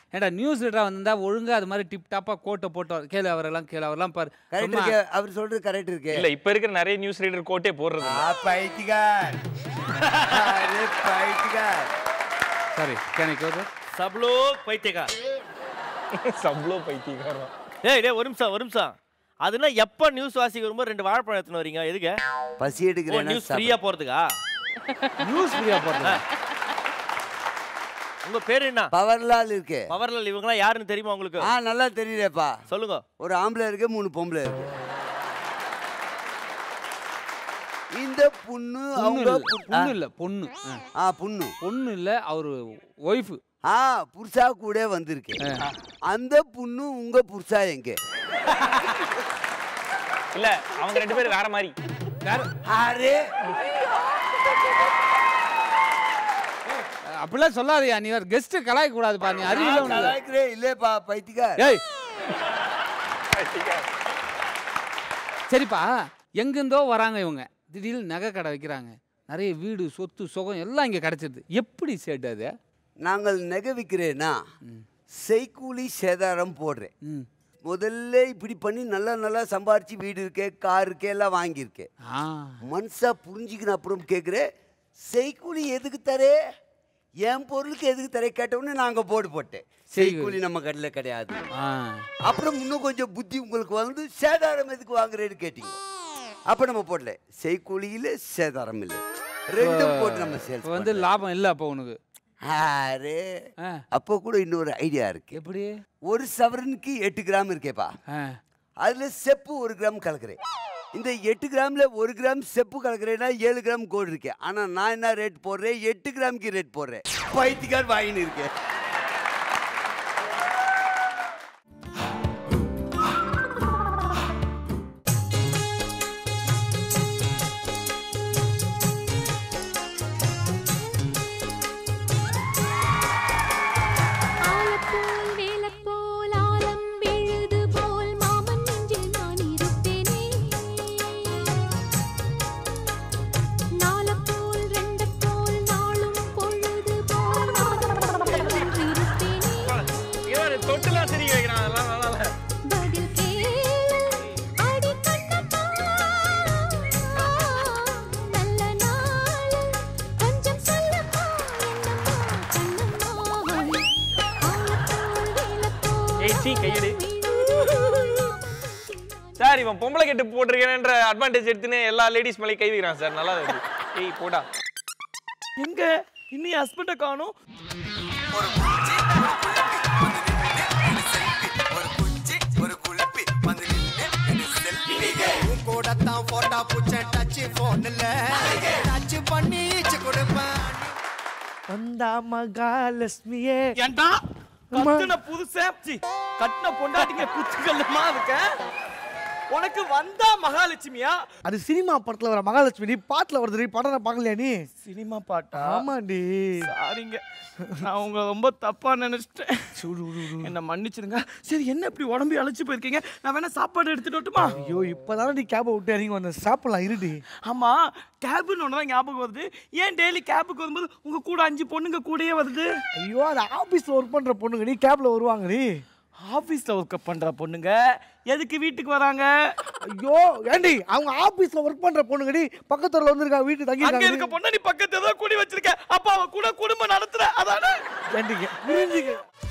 ஏன்டா நியூஸ் ரீடரா வந்திருந்தா ஒழுங்கா அது மாதிரி டிப் டாப்பா கோட்டை போட்டு வர- கேளு அவரெல்லாம் கேளு அவரெல்லாம் பாரு கரெக்ட் சும்மா- இருக்கு அவர் சொல்றது கரெக்ட் இருக்கு இல்ல இப்ப இருக்கிற நிறைய நியூஸ் ரீடர் கோட்டே போடுறது ஆ பைத்திகார் அரே பைத்திகார் சாரி கேன் ஐ கோ सब लोग பைத்தியக்கார் சப்ளோ பைத்தியக்காரன் ஏய் டேய் ஒரு நிமிஷம் ஒரு நிமிஷம் அதுனா எப்போ நியூஸ் வாசிக்க வரும்போது ரெண்டு வாழைப்பழம் எடுத்துன்னு வரீங்க எதுக்கு பசி ஓ எடுக்கிறேன் நியூஸ் ஃப்ரீயா போறதுக்கா நியூஸ் ஃப்ரீயா போடுறது உங்க பேர் என்ன பவர்லால் இருக்கு பவர்லால் இவங்கலாம் யாருன்னு தெரியுமா உங்களுக்கு ஆ நல்லா தெரியுதேப்பா சொல்லுங்க ஒரு ஆம்பளை இருக்கு மூணு பொம்பளை இருக்கு இந்த புண்ணு பொண்ணு அவங்க இல்ல, பு- பொண்ணு இல்ல பொண்ணு ஆ. ஆ புண்ணு பொண்ணு இல்ல அவரு ஒய்ஃப் ஆ புருஷா கூட வந்திருக்கு அந்த புண்ணு உங்க புருஷா எங்க இல்ல அவங்க ரெண்டு பேரும் வேற மாதிரி அரே அப்படிலாம் சொல்லாதயா நீ வேற கெஸ்ட் கலாய்க்க கூடாதுப்பா நீ அறிவில நான் கலாய்க்கிறேன் இல்லப்பா பைத்திகார் ஏய் சரிப்பா எங்கிருந்தோ வராங்க இவங்க திடீர்னு நகை கடை வைக்கிறாங்க நிறைய வீடு சொத்து சுகம் எல்லாம் இங்க கிடைச்சிருது எப்படி சேட் அது நாங்கள் நகை விற்கிறேன்னா செய்கூலி சேதாரம் போடுறேன் ம். முதல்ல இப்படி பண்ணி நல்லா நல்லா சம்பாரிச்சு வீடு இருக்கே கார் இருக்கே எல்லாம் வாங்கியிருக்கேன் ஆ மனசா புரிஞ்சுக்கின அப்புறம் கேட்குறேன் செய்கூலி எதுக்கு தரே என் பொருளுக்கு எதுக்கு தரே கேட்டவுடனே நாங்கள் போர்டு போட்டேன் செய்கூலி நம்ம கடையில் கிடையாது ஆ அப்புறம் இன்னும் கொஞ்சம் புத்தி உங்களுக்கு வந்து சேதாரம் எதுக்கு வாங்குறேன்னு கேட்டீங்க அப்போ நம்ம போடல செய்கூலியில் சேதாரம் இல்லை ரெண்டும் போட்டு நம்ம இப்போ சேல்ஸ் வந்து லாபம் இல்லை அப்போ உனக்கு அரே ஆ அப்போ கூட இன்னொரு ஐடியா இருக்கு எப்படி ஒரு சவரனுக்கு எட்டு கிராம் இருக்கேப்பா ஆ அதில் செப்பு ஒரு கிராம் கலக்கிறேன் இந்த எட்டு கிராமில் ஒரு கிராம் செப்பு கலக்கிறேன்னா ஏழு கிராம் கோல்டு இருக்கேன் ஆனால் நான் என்ன ரேட் போடுறேன் எட்டு கிராமுக்கு ரேட் போடுறேன் பைத்தியக்கார் வாங்கின்னு இருக்கேன் ஆலப்போல் வேலப்போல் ஆலம் விழுது போல் மாமன் நெஞ்சில் நான் இருப்பேனே நாலப்போல் ரெண்டப்போல் நாளும் பொழுது போல் நானும் நின்றிருப்பேனே தொட்டுலாம் சரி வைக்கிறான் அதெல்லாம் நல்லா இல்ல. பதில் கேளு அடி கண்ணம்மா நல்ல நாள் கொஞ்சம் சொல்லம்மா என்னம்மா கண்ணம்மா ஆலப்போல் வேலப்போல் ஏய், சீ, கையெடு. சார் இவன் பொம்பளை கெட்டு போட்டிருக்கேன்ற அட்வான்டேஜ் எடுத்துன்னு எல்லா லேடிஸ் மேலே கை வைக்கிறான் சார் நல்லா இருக்கு ஏய் போடா எங்க இன்னும் ஹஸ்பண்ட காணும் கூடத்தான் போட்டா பூச்ச டச் போன்ல டச் பண்ணி கொடுப்பேன் வந்தா மகாலட்சுமியே ஏன்டா கட்டுன புதுசா சி, கட்டுன பொண்டாட்டிங்க குத்துக்கல்லமா இருக்க உனக்கு வந்தா மகாலட்சுமியா அது சினிமா படத்துல வர மகாலட்சுமி நீ பாட்டுல வருது படம் நான் பார்க்கலையா நீ சினிமா பாட்டா ஆமாண்டி சாரிங்க நான் உங்களை ரொம்ப தப்பா நினைச்சிட்டேன் என்ன மன்னிச்சிருங்க சரி என்ன இப்படி உடம்பு அழைச்சு போயிருக்கீங்க நான் வேணா சாப்பாடு எடுத்துட்டு வரட்டுமா ஐயோ இப்பதானே நீ கேபை விட்டு இறங்கி வந்த சாப்பிடலாம் இருடி ஆமா கேபுன்னு ஒன்று தான் ஞாபகம் வருது ஏன் டெய்லி கேபுக்கு வரும்போது உங்க கூட அஞ்சு பொண்ணுங்க கூடயே வருது ஐயோ அது ஆபீஸ்ல ஒர்க் பண்ற பொண்ணுங்க நீ கேப்ல வருவாங்க நீ ஆபீஸ்ல ஒர்க் பண்ற பொண்ணுங்க எதுக்கு வீட்டுக்கு வராங்க ஐயோ ஏண்டி அவங்க ஆபீஸ்ல ஒர்க் பண்ற பொண்ணுங்க நீ பக்கத்துல வந்திருக்கா வீட்டு தங்கி அங்க இருக்க பொண்ணு நீ பக்கத்துல தான் கூடி வச்சிருக்க அப்ப அவ கூட குடும்பம் நடத்துற அதானே ஏண்டி புரிஞ்சுக்க